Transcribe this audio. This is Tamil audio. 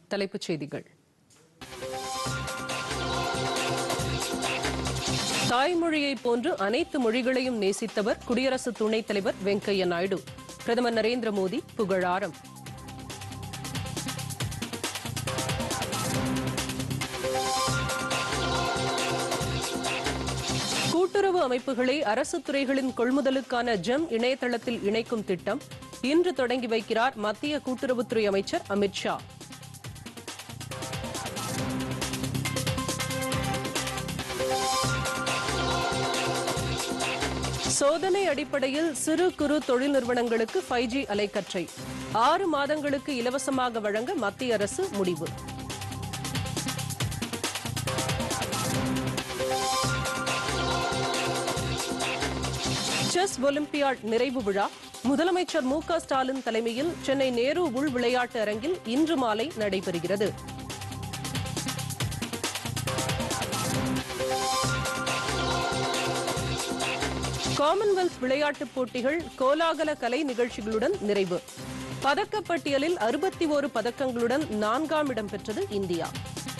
தலைப்புச் செய்திகள் தாய்மொழியை போன்று அனைத்து மொழிகளையும் நேசித்தவர் குடியரசு துணைத் தலைவர் வெங்கையா நாயுடு பிரதமர் நரேந்திர மோடி புகழாரம் கூட்டுறவு அமைப்புகளை அரசு துறைகளின் கொள்முதலுக்கான ஜெம் இணையதளத்தில் இணைக்கும் திட்டம் இன்று தொடங்கி வைக்கிறார் மத்திய கூட்டுறவுத்துறை அமைச்சர் அமித் ஷா சோதனை அடிப்படையில் சிறு குறு தொழில் நிறுவனங்களுக்கு ஃபைவ் ஜி அலைக்கற்றை ஆறு மாதங்களுக்கு இலவசமாக வழங்க மத்திய அரசு முடிவு செஸ் ஒலிம்பியாட் நிறைவு விழா முதலமைச்சர் மு க ஸ்டாலின் தலைமையில் சென்னை நேரு உள் விளையாட்டு அரங்கில் இன்று மாலை நடைபெறுகிறது காமன்வெல்த் விளையாட்டுப் போட்டிகள் கோலாகல கலை நிகழ்ச்சிகளுடன் நிறைவு பதக்கப்பட்டியலில் அறுபத்தி ஒரு பதக்கங்களுடன் நான்காம் இடம் பெற்றது இந்தியா